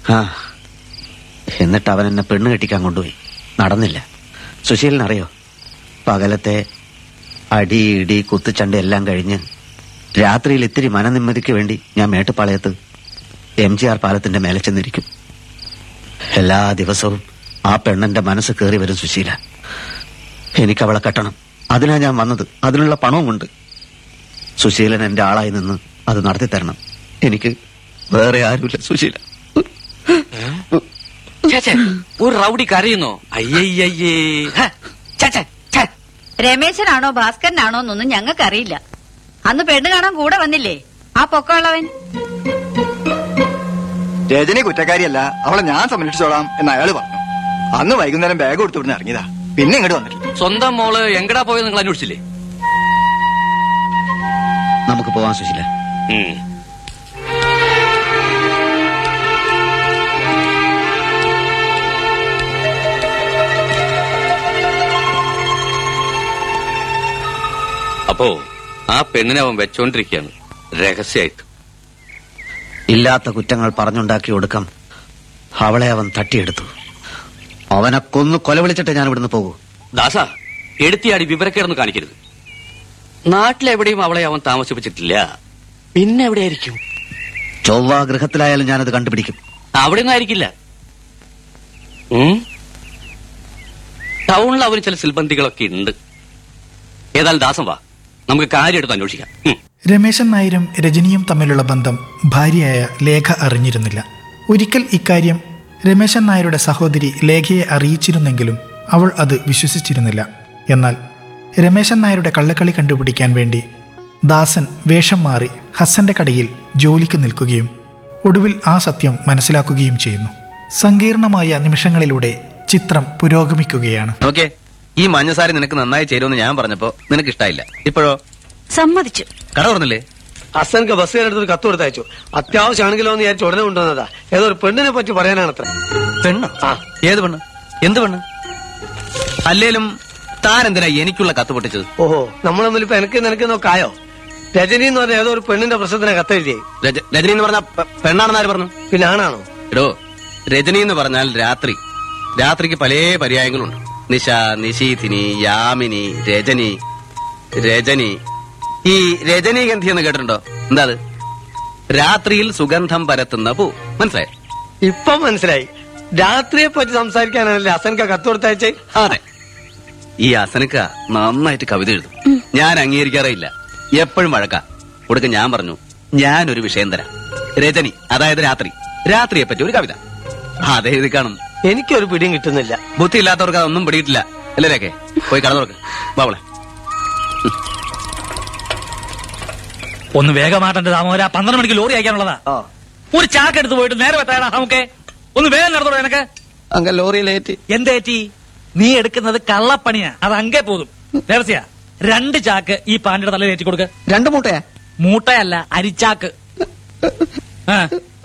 ആ എന്നിട്ട് അവൻ എന്നെ പെണ്ണ് കെട്ടിക്കാൻ കൊണ്ടുപോയി നടന്നില്ല സുശീലനറിയോ പകലത്തെ അടി ഇടി കുത്തുചണ്ട എല്ലാം കഴിഞ്ഞ് രാത്രിയിൽ ഇത്തിരി മനനിമ്മതിക്ക് വേണ്ടി ഞാൻ മേട്ടുപാളയത്ത് എം ജി ആർ പാലത്തിന്റെ മേലെ ചെന്നിരിക്കും എല്ലാ ദിവസവും ആ പെണ്ണെന്റെ മനസ്സ് കയറി വരും സുശീല എനിക്ക് അവളെ കെട്ടണം അതിനാ ഞാൻ വന്നത് അതിനുള്ള പണവുമുണ്ട് സുശീലൻ എന്റെ ആളായി നിന്ന് അത് നടത്തി തരണം എനിക്ക് വേറെ ആരുമില്ല സുശീല ചേച്ചേ ഒരു റൗഡി കരയുന്നോ അയ്യയ്യേ ചേച്ചേ ഛേ. രമേശനാണോ ഭാസ്കരനാണോ എന്നൊന്നും ഞങ്ങൾക്കറിയില്ല അന്ന് പെണ്ണ് കാണാൻ കൂടെ വന്നില്ലേ ആ പൊക്കമുള്ളവൻ രജനി കുറ്റക്കാരിയല്ല അവളെ ഞാൻ സംരക്ഷിച്ചോളാം എന്ന് അയാള് പറഞ്ഞു അന്ന് വൈകുന്നേരം ബാഗ് കൊടുത്തു ഇവിടുന്ന് ഇറങ്ങിയതാ പിന്നെ ഇങ്ങോട്ട് വന്നിട്ടില്ല സ്വന്തം മോള് എങ്കടാ പോയത് നിങ്ങൾ അന്വേഷിച്ചില്ലേ നമുക്ക് പോവാൻ സുശീല ഉം. അപ്പോ ആ പെണ്ണിനെ അവൻ വെച്ചോണ്ടിരിക്കുകയാണ് രഹസ്യമായിട്ട് ഇല്ലാത്ത കുറ്റങ്ങൾ പറഞ്ഞുണ്ടാക്കി ഒടുക്കം അവളെ അവൻ തട്ടിയെടുത്തു അവനെ കൊന്നു കൊല വിളിച്ചിട്ട് ഞാൻ ഇവിടുന്ന് പോകൂ ദാസ എടുത്തിയാടി വിവരക്കേടൊന്നും കാണിക്കരുത് നാട്ടിലെവിടെയും അവളെ അവൻ താമസിപ്പിച്ചിട്ടില്ല പിന്നെ എവിടെയായിരിക്കും ചൊവ്വ ഗൃഹത്തിലായാലും ഞാനത് കണ്ടുപിടിക്കും അവിടെ ഒന്നും ആയിരിക്കില്ല ഉം? ടൗണിൽ അവന് ചില സിൽബന്ധികളൊക്കെ ഉണ്ട് ഏതായാലും ദാസം വാ നമുക്ക് കാര്യം എടുത്ത് അന്വേഷിക്കാം ഉം. രമേശൻ നായരും രജനിയും തമ്മിലുള്ള ബന്ധം ഭാര്യയായ ലേഖ അറിഞ്ഞിരുന്നില്ല ഒരിക്കൽ ഇക്കാര്യം രമേശൻ നായരുടെ സഹോദരി ലേഖയെ അറിയിച്ചിരുന്നെങ്കിലും അവൾ അത് വിശ്വസിച്ചിരുന്നില്ല എന്നാൽ രമേശൻ നായരുടെ കള്ളക്കളി കണ്ടുപിടിക്കാൻ വേണ്ടി ദാസൻ വേഷം മാറി ഹസന്റെ കടയിൽ ജോലിക്ക് നിൽക്കുകയും ഒടുവിൽ ആ സത്യം മനസ്സിലാക്കുകയും ചെയ്യുന്നു സങ്കീർണമായ നിമിഷങ്ങളിലൂടെ ചിത്രം പുരോഗമിക്കുകയാണ് ഓക്കെ ഈ മഞ്ഞസാരി നിനക്ക് നന്നായി ചേരുമെന്ന് ഞാൻ പറഞ്ഞപ്പോ നിനക്ക് ഇഷ്ടായില്ല ഇപ്പോഴോ സമ്മതിച്ചു കട തുറന്നില്ലേ ഹസൻക്ക് ബസ്സുകാരെടുത്ത് ഒരു കത്ത് കൊടുത്തയച്ചു അത്യാവശ്യമാണെങ്കിലോ എന്ന് വിചാരിച്ച് ഉടനെ കൊണ്ടുവന്നതാ ഏതോ ഒരു പെണ്ണിനെ പറ്റി പറയാനാണ് അത്ര പെണ്ണ് ആ. ഏത് പെണ്ണ് എന്ത് പെണ്ണ് അല്ലേലും താൻ എന്തിനാ എനിക്കുള്ള കത്ത് പൊട്ടിച്ചത് ഓഹോ നമ്മൾ തമ്മിൽ ഇപ്പൊ എനിക്ക് നിനക്കുന്നൊക്കെ ആയോ രജനി എന്ന് പറഞ്ഞ ഏതോ ഒരു പെണ്ണിന്റെ പ്രശ്നത്തിനെ കത്തെഴുതിയേ രജ- രജനി എന്ന് പറഞ്ഞ പെ- പെണ്ണാണെന്ന് ആര് പറഞ്ഞു പിന്നെ ആണാണോ എടോ രജനി എന്ന് പറഞ്ഞാൽ രാത്രി രാത്രിക്ക് പല പര്യായങ്ങളുണ്ട് നിശ നിശീഥിനി യാമിനി രജനി രജനി ഈ രജനീഗന്ധി എന്ന് കേട്ടിട്ടുണ്ടോ എന്താ അത് രാത്രിയിൽ സുഗന്ധം പരത്തുന്ന പൂ മനസ്സിലായോ ഇപ്പം മനസ്സിലായി രാത്രിയെ പറ്റി സംസാരിക്കാനാണല്ലേ ഹസൻക കത്ത് കൊടുത്തയച്ചേ അതെ ഈ അസനക്ക നന്നായിട്ട് കവിത എഴുതും ഞാൻ അംഗീകരിക്കാറേയില്ല എപ്പോഴും വഴക്ക കൊടുക്ക ഞാൻ പറഞ്ഞു ഞാനൊരു വിഷയം തരാം രജനി അതായത് രാത്രി രാത്രിയെ പറ്റി ഒരു കവിത അതെ എഴുതി കാണും എനിക്കൊരു പിടിയും കിട്ടുന്നില്ല ബുദ്ധി ഇല്ലാത്തവർക്ക് അതൊന്നും പിടിയിട്ടില്ല അല്ലേ രേഖേ പോയി കട തുറക്ക് ബാവളെ ഒന്ന് വേഗമാട്ടന്റെ താമര പന്ത്രണ്ട് മണിക്ക് ലോറി അയക്കാനുള്ളതാ ആ ഒരു ചാക്ക് എടുത്ത് പോയിട്ട് നേരെ വെത്താടാ നമുക്ക് ഒന്ന് വേഗം നടന്നോളൂ എനക്ക് അങ്ങ ലോറിയിലേറ്റ് എന്തേറ്റി നീ എടുക്കുന്നത് കള്ളപ്പണിയാ അത് അങ്കേ പോതും രഹസ്യ രണ്ട് ചാക്ക് ഈ പാൻഡിയുടെ തലയിൽ ഏറ്റി കൊടുക്ക രണ്ടു മൂട്ടയാ മൂട്ടയല്ല അരിച്ചാക്ക് ആ,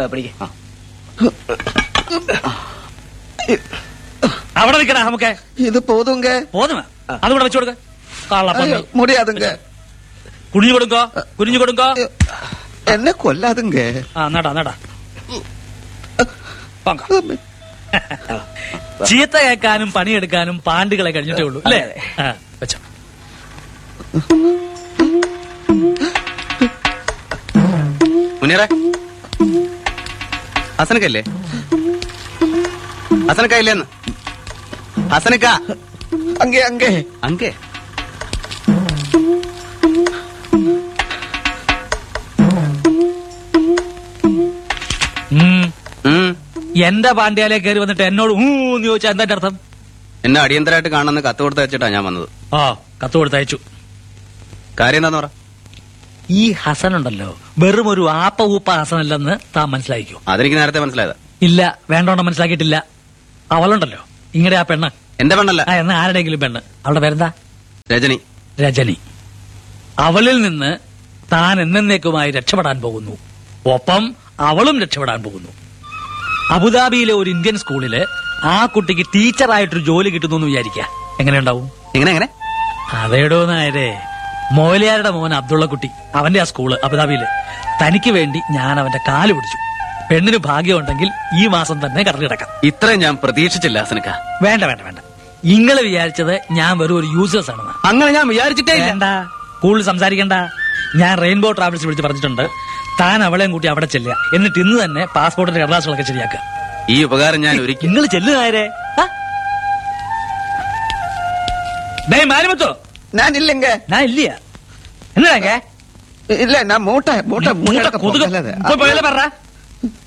അവിടെ നിൽക്കടാ നമുക്ക് ഇത് പോതുങ്ക പോതുമ അതുകൂടെ വെച്ചു കൊടുക്ക കള്ളപ്പന്നി മുടിയാതുങ്ക കുനിഞ്ഞു കൊടുക്കോ കുനിഞ്ഞു കൊടുക്കോ എന്നെ കൊല്ലാതുങ്ക ആ നടാ നടാ പങ്ക. ചീത്ത കേൾക്കാനും പണിയെടുക്കാനും പാണ്ടുകളെ കഴിഞ്ഞിട്ടേ ഉള്ളൂ അല്ലേ ആ, വെച്ചോ മുനീറെ ഹസനക്കല്ലേ ഹസനക്ക ഇല്ലെന്ന് ഹസനക്ക അങ്ങേ അങ്ങേ അങ്കേ ഉം. ഉം. എന്റെ പാണ്ഡ്യാലേ കയറി വന്നിട്ട് എന്നോട് ഊ എന്ന് ചോദിച്ചാ എന്താ അർത്ഥം എന്നെ അടിയന്തരമായിട്ട് കാണുന്ന കത്ത് കൊടുത്ത് വെച്ചിട്ടാ ഞാൻ വന്നത് ആ കത്ത് കൊടുത്തയച്ചു കാര്യം എന്താന്ന് പറ ഈ ഹസൻ ഉണ്ടല്ലോ വെറും ഒരു ആപ്പ ഊപ്പ ഹസനല്ലെന്ന് താൻ മനസ്സിലാക്കിയോ അതെനിക്ക് നേരത്തെ മനസ്സിലായതാ ഇല്ല വേണ്ടോണ്ട് മനസ്സിലാക്കിയിട്ടില്ല അവളുണ്ടല്ലോ ഇങ്ങനെ ആ പെണ്ണ് എന്റെ പെണ്ണല്ല ആ എന്നാ ആരുടെയെങ്കിലും പെണ്ണ് അവളുടെ പേരെന്താ രജനി രജനി അവളിൽ നിന്ന് താൻ എന്നേക്കുമായി രക്ഷപ്പെടാൻ പോകുന്നു ഒപ്പം അവളും രക്ഷപ്പെടാൻ പോകുന്നു അബുദാബിയിലെ ഒരു ഇന്ത്യൻ സ്കൂളില് ആ കുട്ടിക്ക് ടീച്ചറായിട്ടൊരു ജോലി കിട്ടുന്നു എന്ന് വിചാരിക്കുക എങ്ങനെയുണ്ടാവും എങ്ങനെ എങ്ങനെ അതേടോ നായരെ മോലിയാരുടെ മോൻ അബ്ദുള്ള കുട്ടി അവന്റെ ആ സ്കൂള് അബുദാബിയില് തനിക്ക് വേണ്ടി ഞാൻ അവന്റെ കാല് പിടിച്ചു പെണ്ണിന് ഭാഗ്യമുണ്ടെങ്കിൽ ഈ മാസം തന്നെ കടലിടക്കാം ഇത്രയും ഞാൻ പ്രതീക്ഷിച്ചില്ല ഹസനക്ക വേണ്ട വേണ്ട വേണ്ട ഇങ്ങള് വിചാരിച്ചത് ഞാൻ വെറും ഒരു യൂസേഴ്സ് ആണെന്ന് അങ്ങനെ ഞാൻ വിചാരിച്ചിട്ടേ ഇല്ല വേണ്ട കൂടുതൽ സംസാരിക്കണ്ട ഞാൻ റെയിൻബോ ട്രാവൽസ് വിളിച്ച് പറഞ്ഞിട്ടുണ്ട് താൻ അവളെയും കൂട്ടി അവിടെ ചെല്ലുക എന്നിട്ട് ഇന്ന് തന്നെ പാസ്പോർട്ടിന്റെ കടലാസുകളൊക്കെ ശരിയാക്കുക ഈ ഉപകാരം ഞാൻ ഒരിക്കൽ നിങ്ങൾ ചെല്ലുകാരെ മാരിമത്തോ ഞാൻ ഇല്ലെങ്ക ഞാൻ ഇല്ല എന്നാ ഇല്ല ഞാൻ മൂട്ട മൂട്ട കൊതുക് പോയി പോയാലേ പറ